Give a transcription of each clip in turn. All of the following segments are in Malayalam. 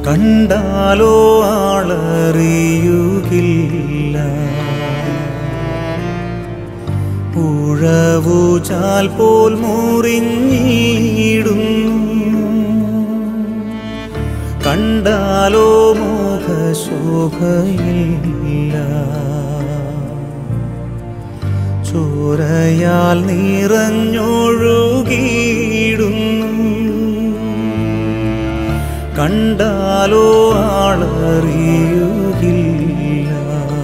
കണ്ടാലോ ആളറിയുകില്ല ഉഴവുചാൽ പോൽ മുറിഞ്ഞിടുന്നു കണ്ടാലോ മുഖശോഭയില്ല ചോരയാൽ നിറഞ്ഞൊഴുകിയിടുന്നു കണ്ടാലോ ആളറിയുകില്ല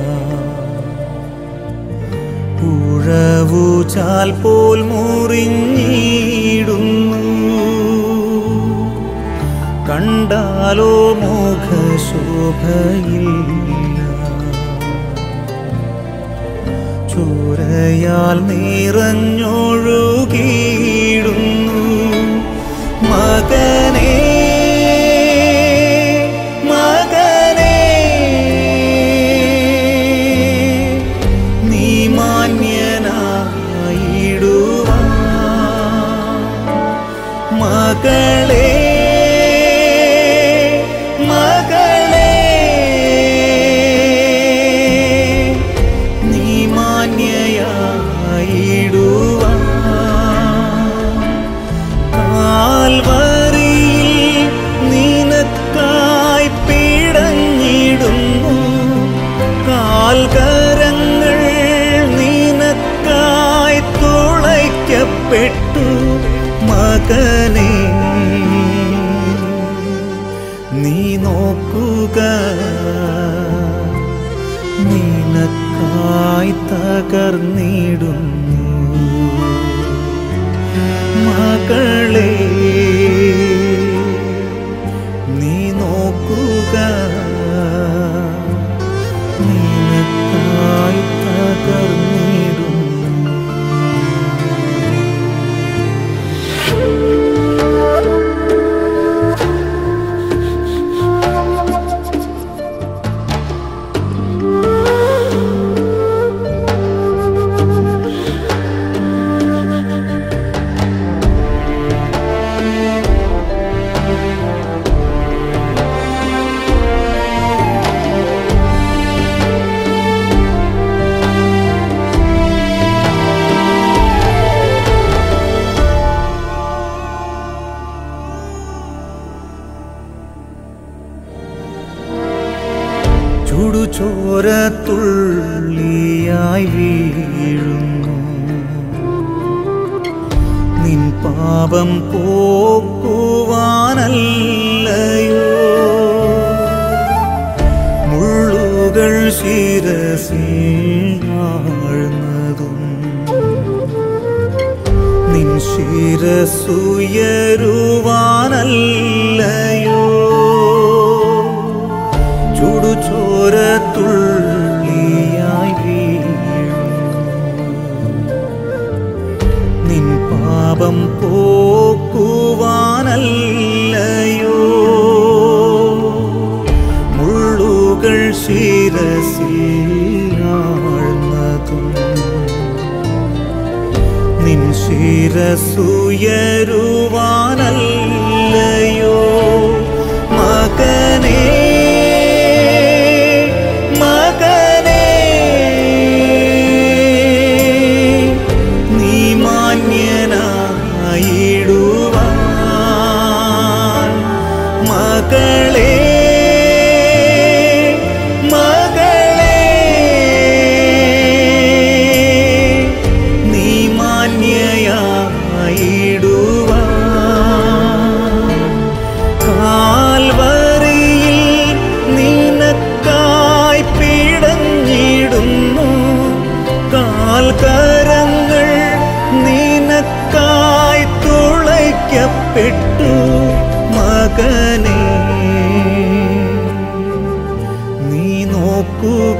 ഉഴവുചാൽ പോൽ മുറിഞ്ഞിടുന്നു കണ്ടാലോ മുഖശോഭയില്ല ചോരയാൽ നിറഞ്ഞൊഴുകിയിടുന്നു മകനേ മകനേ നീ മാന്യനായിടുവാ മകളേ മകളേ നീ മാന്യയായിടുവാ കാൽവരിയിൽ നിനക്കായി പിടഞ്ഞിടുന്നു കാൽകരങ്ങൾ നിനക്കായി തുളയ്ക്കപ്പെട്ടു മകനെ നീ നോക്കുക നിനക്കായി തകർന്നിടുന്നു മകളെ നീ നോക്കുക നിനക്കായി തകർന്നിടുന്നു ചുടുചോര തുള്ളിയായി വീഴുന്നു നിൻ പാപം പോക്കുവാനല്ലയോ മുള്ളുകൾ ശിരസിൽ ആഴ്ന്നതും നിൻ ശിരസുയരുവാനല്ലയോ ചുടുചോര തുള്ളിയായി വീഴും നിൻ പാപം പോക്കുവാനല്ലയോ മുള്ളുകൾ ശിരസിൽ ആഴ്ന്നതും നിൻ ശിരസുയരുവാനല്ലയോ മകനേ മകനേ നീ മാന്യനായിടുവാൻ മകളേ മകളേ നീ മാന്യയായിടുവാൻ കാൽവരിയിൽ നിനക്കായി പിടഞ്ഞിടുന്നു കാൽക്കരങ്ങൾ നിനക്കായി തുളയ്ക്കപ്പെട്ടു മകനെ നീ നോക്കുക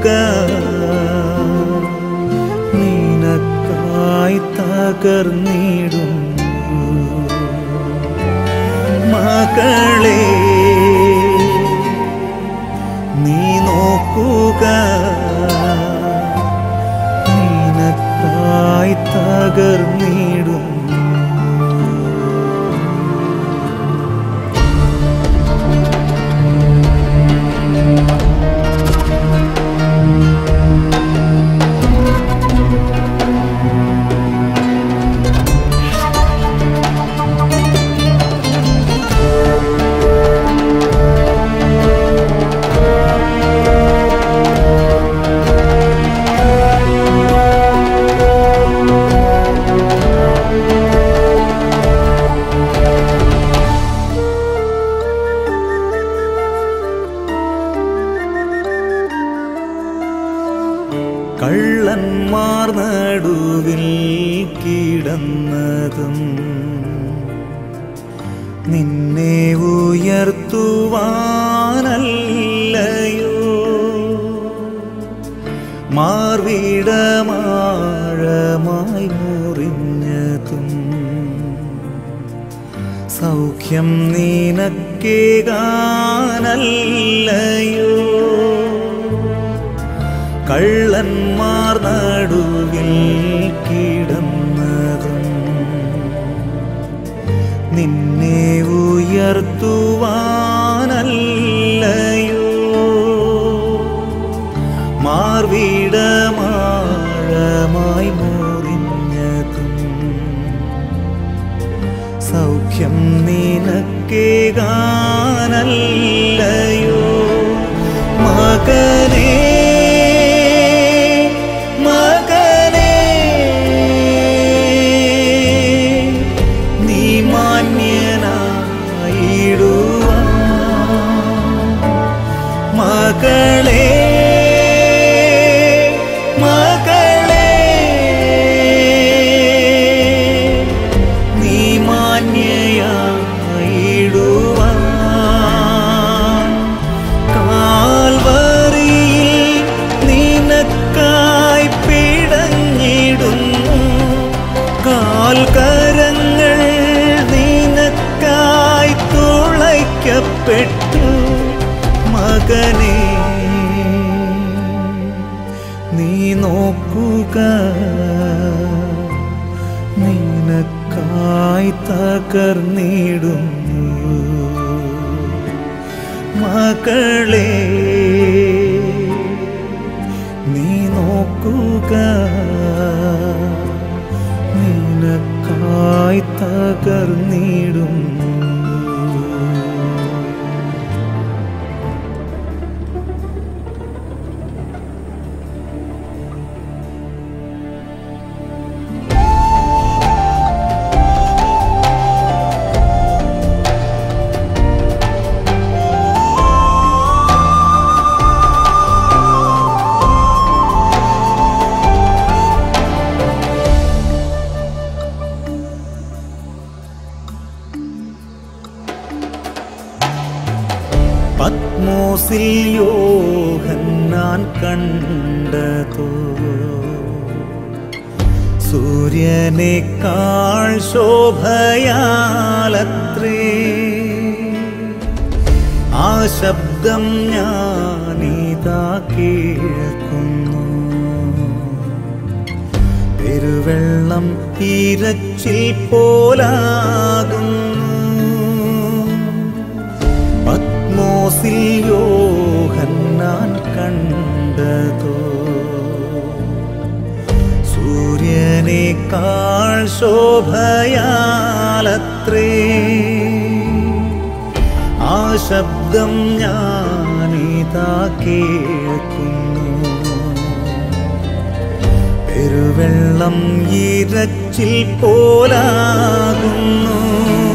നിനക്കായി തകർന്നിടുന്നു മകളെ നീ നോക്കുക നിനക്കായി തകർന്നിടുന്നു നിന്നെ ഉയർത്തുവാനല്ലയോ മാർവിടമാഴമായി മുറിഞ്ഞതും സൗഖ്യം നീനക്കേകാനല്ലയോ കള്ളന്മാർ നടുവിൽ കിടന്നതും നിന്നെ ഉയർത്തുവാനല്ലയോ മാർവിടമാഴമായി മുറിഞ്ഞതും സൗഖ്യം നിനക്കേകാനല്ലയോ മകനേ മകനേ നീ മാന്യനായിടുവാൻ മകളെ മകളെ നീ മാന്യയായിടുവാൻ കാൽവറിയിൽ നിനക്കായി പിടഞ്ഞിടുന്നു കാൽക്കരങ്ങൾ നിനക്കായി തുളയ്ക്കപ്പെട്ടു മകനെ നീ നോക്കുക നിനക്കായി തകർന്നിടുന്നു മകളെ നീ നോക്കുക നിനക്കായി തകർന്നിടുന്നു പത്മോസിൽ യോഹന്നാൻ കണ്ടതോ സൂര്യനേക്കാൾ ശോഭയാലത്രേ ആ ശബ്ദം ഞാനിതാ കേൾക്കുന്നു പെരുവെള്ളം ഇരച്ചിൽ പോലാകുന്നു പത്മോസിൽ യോഹന്നാൻ കണ്ടതോ സൂര്യനേക്കാൾ ശോഭയാലത്രേ ആ ശബ്ദം ഞാനിതാ കേൾക്കുന്നു പെരുവെള്ളം ഇരച്ചിൽ പോലാകുന്നു